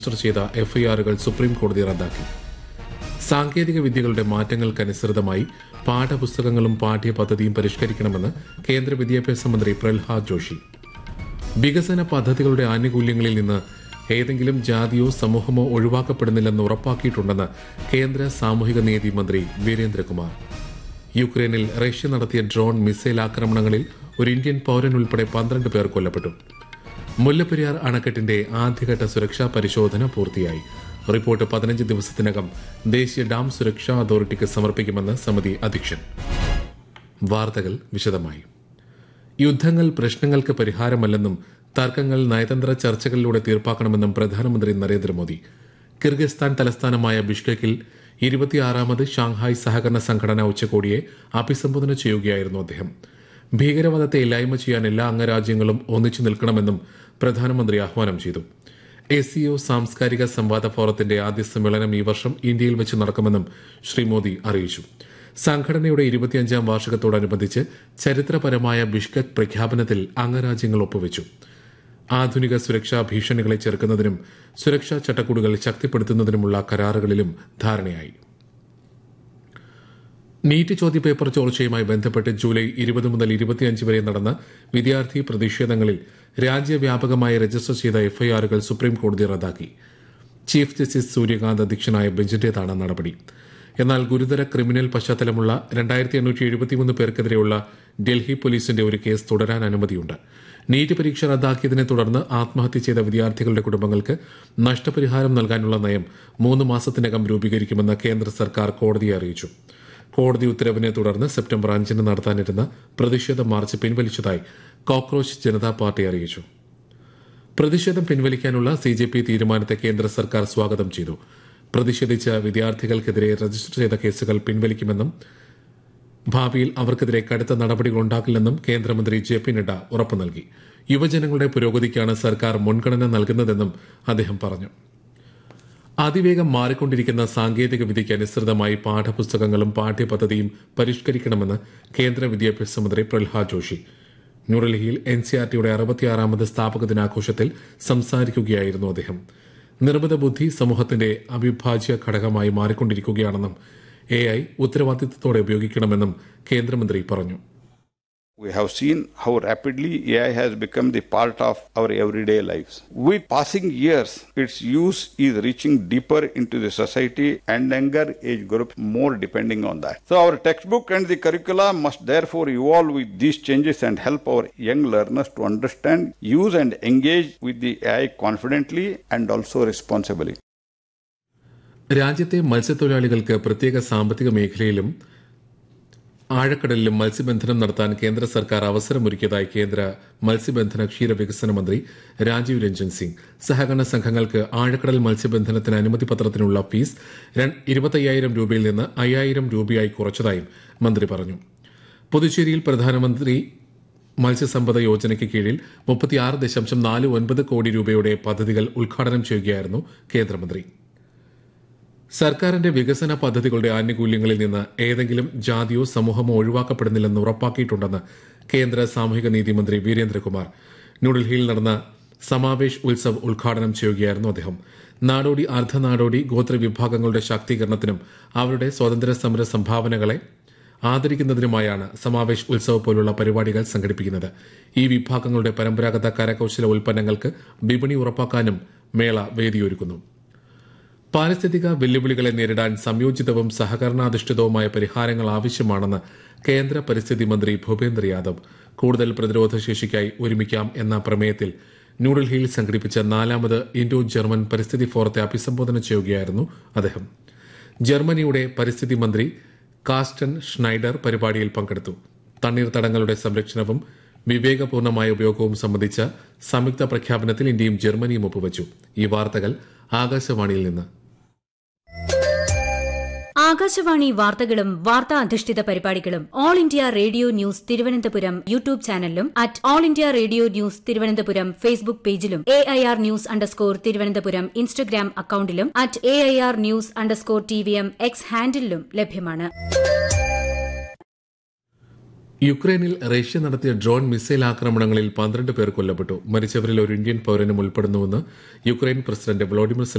Register ചെയ്ത എഫ്ഐആറുകൾ supreme കോടതി റദ്ദാക്കി സാങ്കേതിക വിദ്യകളുടെ മാറ്റങ്ങൾക്കനുസൃതമായി പാഠപുസ്തകങ്ങളും പാഠ്യപദ്ധതിയും പരിഷ്കരിക്കണമെന്ന് കേന്ദ്ര വിദ്യാഭ്യാസ മന്ത്രി പ്രഹ്ലാദ് ജോഷി വികസന പദ്ധതികളുടെ ആനുകൂല്യങ്ങളിൽ നിന്ന് ഏതെങ്കിലും ജാതിയോ സമൂഹമോ ഒഴിവാക്കപ്പെടുന്നില്ലെന്ന് ഉറപ്പാക്കിയിട്ടുണ്ടെന്ന് കേന്ദ്ര സാമൂഹിക നീതി മന്ത്രി വീരേന്ദ്രകുമാർ യുക്രൈനിൽ റഷ്യ നടത്തിയ ഡ്രോൺ മിസൈൽ ആക്രമണങ്ങളിൽ ഒരു ഇന്ത്യൻ പൌരൻ ഉൾപ്പെടെ പന്ത്രണ്ട് പേർ കൊല്ലപ്പെട്ടു മുല്ലപ്പെരിയാർ അണക്കെട്ടിന്റെ ആദ്യഘട്ട സുരക്ഷാ പരിശോധന പൂർത്തിയായി റിപ്പോർട്ട് പതിനഞ്ച് ദിവസത്തിനകം ദേശീയ ഡാം സുരക്ഷാ അതോറിറ്റിക്ക് സമർപ്പിക്കുമെന്ന് സമിതി അധ്യക്ഷൻ വാർത്തകൾ വിശദമായി യുദ്ധങ്ങൾ പ്രശ്നങ്ങൾക്ക് പരിഹാരമല്ലെന്നും തർക്കങ്ങൾ നയതന്ത്ര ചർച്ചകളിലൂടെ തീർപ്പാക്കണമെന്നും പ്രധാനമന്ത്രി നരേന്ദ്രമോദി കിർഗിസ്ഥാൻ തലസ്ഥാനമായ ബിഷ്കെക്കിൽ ഇരുപത്തിയാറാമത് ഷാങ്ഹായ് സഹകരണ സംഘടന ഉച്ചകോടിയെ അഭിസംബോധന ചെയ്യുകയായിരുന്നു അദ്ദേഹം ഭീകരവാദത്തെ ഇല്ലായ്മ ചെയ്യാൻ എല്ലാ അംഗരാജ്യങ്ങളും ഒന്നിച്ചു നിൽക്കണമെന്നും പ്രധാനമന്ത്രി ആഹ്വാനം ചെയ്തു എസിഒ സാംസ്കാരിക സംവാദ ഫോറത്തിന്റെ ആദ്യ സമ്മേളനം ഈ വർഷം ഇന്ത്യയിൽ വെച്ച് നടക്കുമെന്നും ശ്രീ മോദി അറിയിച്ചു സംഘടനയുടെ ഇരുപത്തിയഞ്ചാം വാർഷികത്തോടനുബന്ധിച്ച് ചരിത്രപരമായ ബിഷ്കക് പ്രഖ്യാപനത്തിൽ അംഗരാജ്യങ്ങൾ ഒപ്പുവെച്ചു ആധുനിക സുരക്ഷാ ഭീഷണികളെ ചെറുക്കുന്നതിനും സുരക്ഷാ ചട്ടക്കൂടുകൾ ശക്തിപ്പെടുത്തുന്നതിനുമുള്ള കരാറുകളിലും ധാരണയായി നീറ്റ് ചോദ്യപേപ്പർ ചോർച്ചയുമായി ബന്ധപ്പെട്ട് ജൂലൈ ഇരുപത് മുതൽ ഇരുപത്തിയഞ്ച് വരെ നടന്ന വിദ്യാർത്ഥി പ്രതിഷേധങ്ങളിൽ രാജ്യവ്യാപകമായി രജിസ്റ്റർ ചെയ്ത എഫ്ഐആറുകൾ സുപ്രീം കോടതി റദ്ദാക്കി ചീഫ് ജസ്റ്റിസ് സൂര്യകാന്ത് അധ്യക്ഷനായ ബെഞ്ചിന്റേതാണ് നടപടി എന്നാൽ ഗുരുതര ക്രിമിനൽ പശ്ചാത്തലമുള്ള രണ്ടായിരത്തി എണ്ണൂറ്റി എഴുപത്തിമൂന്ന് പേർക്കെതിരെയുള്ള ഡൽഹി പോലീസിന്റെ ഒരു കേസ് തുടരാൻ അനുമതിയുണ്ട് നീറ്റ് പരീക്ഷ റദ്ദാക്കിയതിനെ തുടർന്ന് ആത്മഹത്യ ചെയ്ത വിദ്യാർത്ഥികളുടെ കുടുംബങ്ങൾക്ക് നഷ്ടപരിഹാരം നൽകാനുള്ള നയം മൂന്ന് മാസത്തിനകം രൂപീകരിക്കുമെന്ന് കേന്ദ്ര സർക്കാർ കോടതിയെ അറിയിച്ചു കോടതി ഉത്തരവിനെ തുടർന്ന് സെപ്റ്റംബർ അഞ്ചിന് നടത്താനിരുന്ന പ്രതിഷേധ മാർച്ച് പിൻവലിച്ചതായി കോക്രോച്ച് ജനതാ പാർട്ടി അറിയിച്ചു പ്രതിഷേധം പിൻവലിക്കാനുള്ള സി ജെ പി തീരുമാനത്തെ കേന്ദ്ര സർക്കാർ സ്വാഗതം ചെയ്തു പ്രതിഷേധിച്ച വിദ്യാർത്ഥികൾക്കെതിരെ രജിസ്റ്റർ ചെയ്ത കേസുകൾ പിൻവലിക്കുമെന്നും ഭാവിയിൽ അവർക്കെതിരെ കടുത്ത നടപടികൾ ഉണ്ടാക്കില്ലെന്നും കേന്ദ്രമന്ത്രി ജെ പി നഡ്ഡ ഉറപ്പു നൽകി യുവജനങ്ങളുടെ പുരോഗതിക്കാണ് സർക്കാർ മുൻഗണന നൽകുന്നതെന്നും അദ്ദേഹം പറഞ്ഞു അതിവേഗം മാറിക്കൊണ്ടിരിക്കുന്ന സാങ്കേതിക വിദ്യയ്ക്ക് അനുസൃതമായി പാഠപുസ്തകങ്ങളും പാഠ്യപദ്ധതിയും പരിഷ്കരിക്കണമെന്ന് കേന്ദ്ര വിദ്യാഭ്യാസ മന്ത്രി പ്രഹ്ലാദ് ജോഷി ന്യൂഡൽഹിയിൽ എൻ സി ആർ ടിയുടെ അറുപത്തിയാറാമത് സ്ഥാപക ദിനാഘോഷത്തിൽ സംസാരിക്കുകയായിരുന്നു അദ്ദേഹം നിർമ്മിത ബുദ്ധി സമൂഹത്തിന്റെ അവിഭാജ്യ ഘടകമായി മാറിക്കൊണ്ടിരിക്കുകയാണെന്നും എ ഐ ഉത്തരവാദിത്തത്തോടെ ഉപയോഗിക്കണമെന്നും കേന്ദ്രമന്ത്രി പറഞ്ഞു We have seen how rapidly AI has become the part of our everyday lives. With passing years, its use is reaching deeper into the society and younger age groups more depending on that. So our textbook and the curricula must therefore evolve with these changes and help our young learners to understand, use and engage with the AI confidently and also responsibly. രാജ്യത്തെ മത്സ്യത്തൊഴിലാളികൾക്ക് പ്രത്യേക സാമ്പത്തിക മേഖലയിലും ആഴക്കടലിലും മത്സ്യബന്ധനം നടത്താൻ കേന്ദ്ര സർക്കാർ അവസരമൊരുക്കിയതായി കേന്ദ്ര മത്സ്യബന്ധന ക്ഷീരവികസന മന്ത്രി രാജീവ് രഞ്ജൻ സിംഗ് സഹകരണ സംഘങ്ങൾക്ക് ആഴക്കടൽ മത്സ്യബന്ധനത്തിന് അനുമതി പത്രത്തിനുള്ള ഫീസ് ഇരുപത്തയ്യായിരം രൂപയിൽ നിന്ന് അയ്യായിരം രൂപയായി കുറച്ചതായും മന്ത്രി പറഞ്ഞു പുതുച്ചേരിയിൽ പ്രധാനമന്ത്രി മത്സ്യസമ്പദ യോജനയ്ക്ക് കീഴിൽ മുപ്പത്തിയാറ് ദശാംശം നാല് ഒൻപത് കോടി രൂപയുടെ പദ്ധതികൾ ഉദ്ഘാടനം ചെയ്യുകയായിരുന്നു കേന്ദ്രമന്ത്രി സർക്കാരിന്റെ വികസന പദ്ധതികളുടെ ആനുകൂല്യങ്ങളിൽ നിന്ന് ഏതെങ്കിലും ജാതിയോ സമൂഹമോ ഒഴിവാക്കപ്പെടുന്നില്ലെന്ന് ഉറപ്പാക്കിയിട്ടുണ്ടെന്ന് കേന്ദ്ര സാമൂഹിക നീതി മന്ത്രി വീരേന്ദ്രകുമാർ ന്യൂഡൽഹിയിൽ നടന്ന സമാവേശ് ഉത്സവ് ഉദ്ഘാടനം ചെയ്യുകയായിരുന്നു അദ്ദേഹം നാടോടി അർദ്ധനാടോടി ഗോത്ര വിഭാഗങ്ങളുടെ ശാക്തീകരണത്തിനും അവരുടെ സ്വാതന്ത്ര്യ സമര സംഭാവനകളെ ആദരിക്കുന്നതിനുമായാണ് സമാവേശ് ഉത്സവ് പോലുള്ള പരിപാടികൾ സംഘടിപ്പിക്കുന്നത് ഈ വിഭാഗങ്ങളുടെ പരമ്പരാഗത കരകൌശല ഉൽപ്പന്നങ്ങൾക്ക് വിപണി ഉറപ്പാക്കാനും മേള വേദിയൊരുക്കുന്നു പാരിസ്ഥിതിക വെല്ലുവിളികളെ നേരിടാൻ സംയോജിതവും സഹകരണാധിഷ്ഠിതവുമായ പരിഹാരങ്ങൾ ആവശ്യമാണെന്ന് കേന്ദ്ര പരിസ്ഥിതി മന്ത്രി ഭൂപേന്ദ്ര യാദവ് കൂടുതൽ പ്രതിരോധ ശേഷിക്കായി ഒരുമിക്കാം എന്ന പ്രമേയത്തിൽ ന്യൂഡൽഹിയിൽ സംഘടിപ്പിച്ച നാലാമത് ഇൻഡോ ജർമ്മൻ പരിസ്ഥിതി ഫോറത്തെ അഭിസംബോധന ചെയ്യുകയായിരുന്നു അദ്ദേഹം ജർമ്മനിയുടെ പരിസ്ഥിതി മന്ത്രി കാസ്റ്റൻ ഷ്നൈഡർ പരിപാടിയിൽ പങ്കെടുത്തു തണ്ണീർത്തടങ്ങളുടെ സംരക്ഷണവും വിവേകപൂർണമായ ഉപയോഗവും സംബന്ധിച്ച സംയുക്ത പ്രഖ്യാപനത്തിൽ ഇന്ത്യയും ജർമ്മനിയും ഒപ്പുവച്ചു ഈ വാർത്തകൾ ആകാശവാണിയിൽ നിന്ന് ആകാശവാണി വാർത്തകളും വാർത്താ അധിഷ്ഠിത പരിപാടികളും all India radio news Thiruvananthapuram YouTube ചാനലിലും at all India radio news Thiruvananthapuram Facebook പേജിലും A I R news underscore Thiruvananthapuram Instagram അക്കൌണ്ടിലും at A I R news underscore T V M X ഹാൻഡിലും ലഭ്യമാണ് യുക്രൈനിൽ റഷ്യ നടത്തിയ ഡ്രോൺ മിസൈൽ ആക്രമണങ്ങളിൽ പന്ത്രണ്ട് പേർ കൊല്ലപ്പെട്ടു മരിച്ചവരിൽ ഒരു ഇന്ത്യൻ പൌരനും ഉൾപ്പെടുന്നുവെന്ന് യുക്രൈൻ പ്രസിഡന്റ് വ്ളോഡിമിർ